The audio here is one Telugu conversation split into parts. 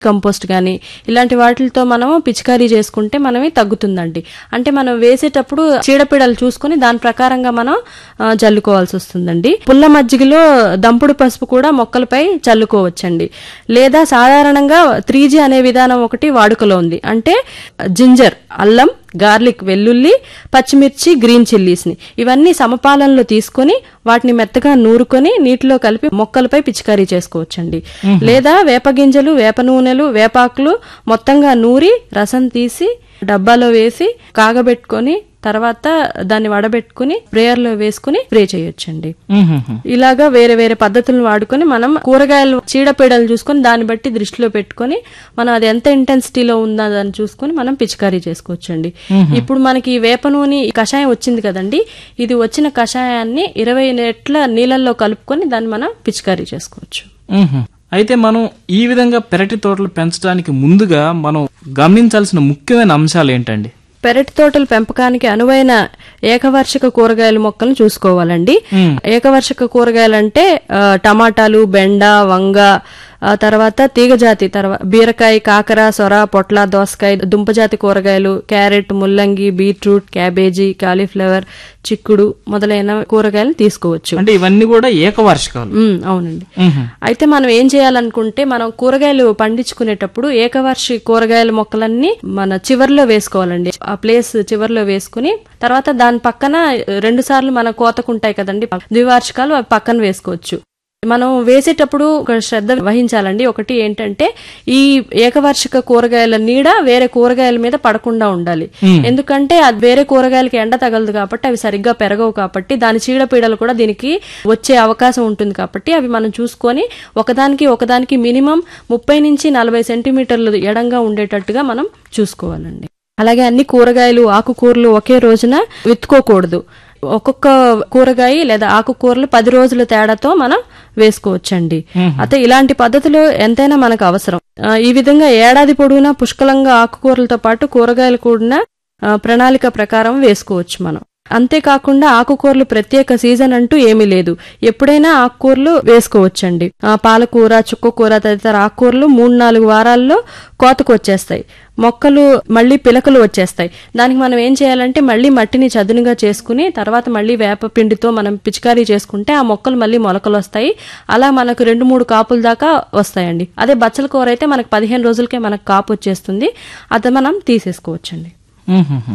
కంపోస్ట్ కానీ ఇలాంటి వాటితో మనము పిచికారీ చేసుకుంటే మనమే తగ్గుతుందండి అంటే మనం వేసేటప్పుడు చీడపీడలు చూసుకుని దాని ప్రకారంగా మనం ఆ, జల్లుకోవాల్సి వస్తుందండి పుల్ల మజ్జిగలో దంపుడు పసుపు కూడా మొక్కలపై చల్లుకోవచ్చండి లేదా సాధారణంగా త్రీ అనే విధానం ఒకటి వాడుకలో ఉంది అంటే జింజర్ అల్లం గార్లిక్ వెల్లుల్లి పచ్చిమిర్చి గ్రీన్ చిల్లీస్ ని ఇవన్నీ సమపాలనలో తీసుకొని వాటిని మెత్తగా నూరుకొని నీటిలో కలిపి మొక్కలపై పిచికారీ చేసుకోవచ్చండి లేదా వేప గింజలు వేప నూనెలు వేపాకులు మొత్తంగా నూరి రసం తీసి డబ్బాలో వేసి కాగబెట్టుకొని తర్వాత దాన్ని వడబెట్టుకుని స్ప్రేయర్లో వేసుకుని స్ప్రే చేయొచ్చండి మ్మ్హ్మ్. ఇలాగా వేరే వేరే పద్ధతులను వాడుకొని మనం కూరగాయలు చీడపీడలు చూసుకొని దాన్ని బట్టి దృష్టిలో పెట్టుకొని మనం అది ఎంత ఇంటెన్సిటీలో ఉందా అని చూసుకొని మనం పిచికారీ చేసుకోవచ్చండి ఇప్పుడు మనకి ఈ వేప నూనె ఈ కషాయం వచ్చింది కదండి ఇది వచ్చిన కషాయాన్ని ఇరవై నెట్ల నీళ్ళల్లో కలుపుకొని దాన్ని మనం పిచికారీ చేసుకోవచ్చు మ్మ్హ్మ్. అయితే మనం ఈ విధంగా పెరటి తోటలు పెంచడానికి ముందుగా మనం గమనించాల్సిన ముఖ్యమైన అంశాలు ఏంటండి పెరటి తోటల పెంపకానికి అనువైన ఏకవార్షిక కూరగాయల మొక్కలను చూసుకోవాలండి ఏకవార్షిక కూరగాయలు అంటే ఆ, టమాటాలు బెండ వంగ ఆ తర్వాత తీగజాతి తర్వాత బీరకాయ కాకర సొర పొట్ల దోసకాయ దుంపజాతి కూరగాయలు క్యారెట్ ముల్లంగి బీట్రూట్ క్యాబేజీ కాలీఫ్లవర్ చిక్కుడు మొదలైన కూరగాయలు తీసుకోవచ్చు అంటే ఇవన్నీ కూడా ఏకవార్షికాలు ఉమ్, అవునండి మ్మ్హ్మ్. అయితే మనం ఏం చేయాలనుకుంటే మనం కూరగాయలు పండించుకునేటప్పుడు ఏకవర్షి కూరగాయల మొక్కలన్నీ మన చివర్లో వేసుకోవాలండి ఆ ప్లేస్ చివర్లో వేసుకుని తర్వాత దాని పక్కన రెండు సార్లు మన కోతకుంటాయి కదండి ద్వివార్షికాలు అవి పక్కన వేసుకోవచ్చు మనం వేసేటప్పుడు ఒక శ్రద్ధ వహించాలండి ఒకటి ఏంటంటే ఈ ఏకవార్షిక కూరగాయల నీడ వేరే కూరగాయల మీద పడకుండా ఉండాలి ఎందుకంటే అది వేరే కూరగాయలకి ఎండ తగలదు కాబట్టి అవి సరిగ్గా పెరగవు కాబట్టి దాని చీడపీడలు కూడా దీనికి వచ్చే అవకాశం ఉంటుంది కాబట్టి అవి మనం చూసుకొని ఒకదానికి ఒకదానికి మినిమం ముప్పై నుంచి నలభై సెంటీమీటర్లు ఎడంగా ఉండేటట్టుగా మనం చూసుకోవాలండి అలాగే అన్ని కూరగాయలు ఆకుకూరలు ఒకే రోజున విత్తుకోకూడదు ఒక్కొక్క కూరగాయ లేదా ఆకుకూరలు పది రోజుల తేడాతో మనం వేసుకోవచ్చండి అయితే ఇలాంటి పద్ధతులు ఎంతైనా మనకు అవసరం ఆ, ఈ విధంగా ఏడాది పొడవునా పుష్కలంగా ఆకుకూరలతో పాటు కూరగాయలు కూడా ఆ, ప్రణాళిక ప్రకారం వేసుకోవచ్చు మనం అంతేకాకుండా ఆకుకూరలు ప్రత్యేక సీజన్ అంటూ ఏమీ లేదు ఎప్పుడైనా ఆకుకూరలు వేసుకోవచ్చండి ఆ, పాలకూర చుక్కకూర తదితర ఆకుకూరలు మూడు నాలుగు వారాల్లో కోతకు వచ్చేస్తాయి మొక్కలు మళ్ళీ పిలకలు వచ్చేస్తాయి దానికి మనం ఏం చేయాలంటే మళ్ళీ మట్టిని చదునుగా చేసుకుని తర్వాత మళ్ళీ వేప పిండితో మనం పిచికారీ చేసుకుంటే ఆ మొక్కలు మళ్ళీ మొలకలు వస్తాయి అలా మనకు రెండు మూడు కాపుల దాకా వస్తాయండి అదే బచ్చల కూర అయితే మనకు పదిహేను రోజులకే మనకు కాపు వచ్చేస్తుంది అది మనం తీసేసుకోవచ్చండి మ్మ్హ్మ్.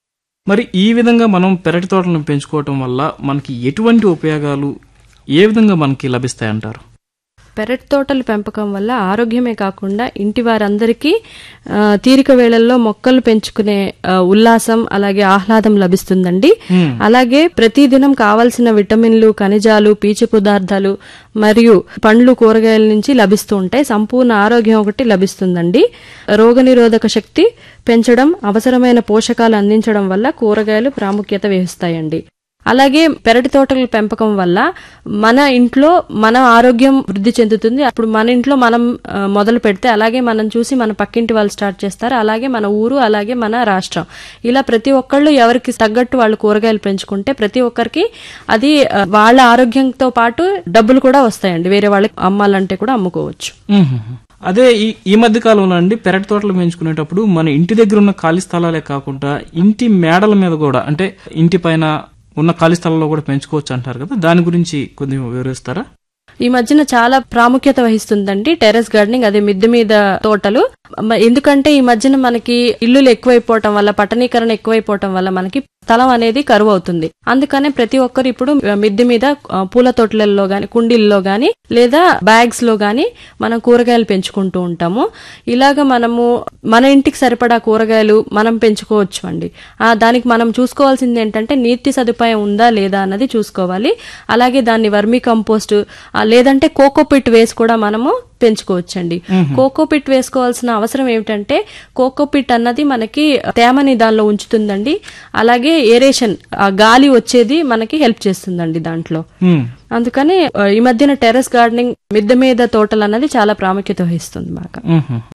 మరి ఈ విధంగా మనం పెరటి తోటలను పెంచుకోవటం వల్ల మనకి ఎటువంటి ఉపయోగాలు ఏ విధంగా మనకి లభిస్తాయంటారు పెరటి తోటల పెంపకం వల్ల ఆరోగ్యమే కాకుండా ఇంటి వారందరికీ ఆ, తీరిక వేళల్లో మొక్కలు పెంచుకునే ఆ, ఉల్లాసం అలాగే ఆహ్లాదం లభిస్తుందండి అలాగే ప్రతిదినం కావలసిన విటమిన్లు ఖనిజాలు పీచు పదార్థాలు మరియు పండ్లు కూరగాయల నుంచి లభిస్తూ ఉంటాయి సంపూర్ణ ఆరోగ్యం ఒకటి లభిస్తుందండి రోగనిరోధక శక్తి పెంచడం అవసరమైన పోషకాలు అందించడం వల్ల కూరగాయలు ప్రాముఖ్యత వహిస్తాయండి అలాగే పెరటి తోటల పెంపకం వల్ల మన ఇంట్లో మన ఆరోగ్యం వృద్ధి చెందుతుంది అప్పుడు మన ఇంట్లో మనం ఆ, మొదలు పెడితే అలాగే మనం చూసి మన పక్కింటి వాళ్ళు స్టార్ట్ చేస్తారు అలాగే మన ఊరు అలాగే మన రాష్ట్రం ఇలా ప్రతి ఒక్కళ్ళు ఎవరికి తగ్గట్టు వాళ్ళు కూరగాయలు పెంచుకుంటే ప్రతి ఒక్కరికి అది ఆ, వాళ్ళ ఆరోగ్యంతో పాటు డబ్బులు కూడా వస్తాయండి వేరే వాళ్ళకి అమ్మాలంటే కూడా అమ్ముకోవచ్చు మ్మ్హ్మ్. అదే ఈ ఈ మధ్య కాలంలో అండి పెరటి తోటలు పెంచుకునేటప్పుడు మన ఇంటి దగ్గర ఉన్న ఖాళీ స్థలాలే కాకుండా ఇంటి మేడల మీద కూడా అంటే ఇంటి పైన ఉన్న ఖాళీ స్థలాల్లో కూడా పెంచుకోవచ్చు అంటారు కదా దాని గురించి కొద్దిగా వివరిస్తారా ఈ మధ్యన చాలా ప్రాముఖ్యత వహిస్తుందండి టెర్రస్ గార్డెనింగ్ అదే మిద్దె మీద తోటలు మ- ఎందుకంటే ఈ మధ్యన మనకి ఇల్లులు ఎక్కువైపోవటం వల్ల పట్టణీకరణ ఎక్కువైపోవటం వల్ల మనకి స్థలం అనేది కరువు అవుతుంది అందుకనే ప్రతి ఒక్కరు ఇప్పుడు మిద్దె మీద ఆ, పూల తోటలలో గాని కుండీల్లో గాని లేదా బ్యాగ్స్ లో గాని మనం కూరగాయలు పెంచుకుంటూ ఉంటాము ఇలాగ మనము మన ఇంటికి సరిపడా కూరగాయలు మనం పెంచుకోవచ్చు అండి ఆ, దానికి మనం చూసుకోవాల్సింది ఏంటంటే నీటి సదుపాయం ఉందా లేదా అన్నది చూసుకోవాలి అలాగే దాన్ని వర్మీ కంపోస్ట్ ఆ, లేదంటే కోకోపిట్ వేసి కూడా మనము పెంచుకోవచ్చండి కోకోపిట్ వేసుకోవాల్సిన అవసరం ఏమిటంటే కోకోపిట్ అన్నది మనకి తేమని దానిలో ఉంచుతుందండి అలాగే ఏరేషన్ ఆ గాలి వచ్చేది మనకి హెల్ప్ చేస్తుందండి దాంట్లో మ్మ్. అందుకని ఆ, ఈ మధ్యన టెర్రస్ గార్డెనింగ్ మిద్దె మీద తోటలు అన్నది చాలా ప్రాముఖ్యత వహిస్తుంది బాగా మ్మ్హ్మ్.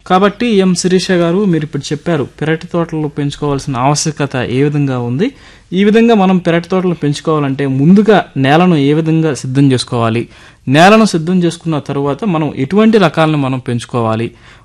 కాబట్టి ఎం శిరీష గారు మీరు ఇప్పుడు చెప్పారు పెరటి తోటలు పెంచుకోవాల్సిన ఆవశ్యకత ఏ విధంగా ఉంది ఈ విధంగా మనం పెరటి తోటలు పెంచుకోవాలంటే ముందుగా నేలను ఏ విధంగా సిద్ధం చేసుకోవాలి నేలను సిద్ధం చేసుకున్న తరువాత మనం ఎటువంటి రకాలను మనం పెంచుకోవాలి